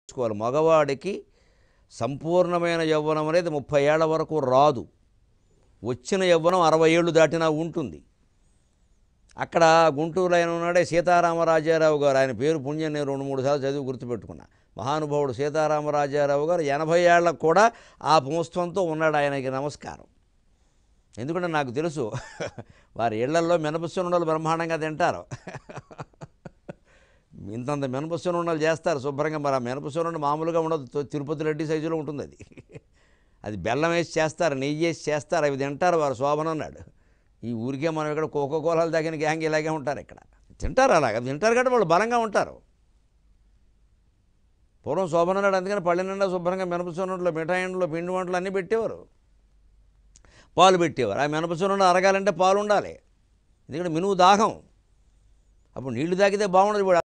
చేసుకోవాలి మగవాడికి సంపూర్ణమైన యవ్వనం అనేది ముప్పై ఏళ్ల వరకు రాదు వచ్చిన యవ్వనం అరవై ఏళ్ళు దాటినా ఉంటుంది అక్కడ గుంటూరులో ఆయన ఉన్నాడే సీతారామరాజారావు గారు ఆయన పేరు పుణ్యం నేను రెండు మూడు సార్లు చదివి గుర్తుపెట్టుకున్నా మహానుభావుడు సీతారామరాజారావు గారు ఎనభై ఏళ్ళకు కూడా ఆ పుంస్త్వంతో ఉన్నాడు ఆయనకి నమస్కారం ఎందుకంటే నాకు తెలుసు వారి ఇళ్లల్లో మినపసునుండలు బ్రహ్మాండంగా తింటారు ఇంతంత మినపసునుండలు చేస్తారు శుభ్రంగా మరి ఆ మినపసునుండ మామూలుగా ఉండదు తో- తిరుపతి రెడ్డి సైజులో ఉంటుంది అది అది బెల్లం వేసి చేస్తారు నెయ్యి వేసి చేస్తారు అవి తింటారు వారు శోభన అన్నాడు ఈ ఊరికే మనం ఇక్కడ కోకోకోలాలు తగిన గ్యాంగ్ ఇలాగే ఉంటారు ఇక్కడ తింటారు అలాగ తింటారు కాబట్టి వాళ్ళు బలంగా ఉంటారు పూర్వం శోభన నాడు అందుకని పళ్ళ నిండా శుభ్రంగా మినపసునుండలో మిఠాయిండ్లో పిండి వంటలు అన్నీ పెట్టేవారు పాలు పెట్టేవారు ఆ మినపసునుండ అరగాలంటే పాలు ఉండాలి ఎందుకంటే మినువు దాహం అప్పుడు నీళ్లు తాగితే బాగుండదు ఇప్పుడు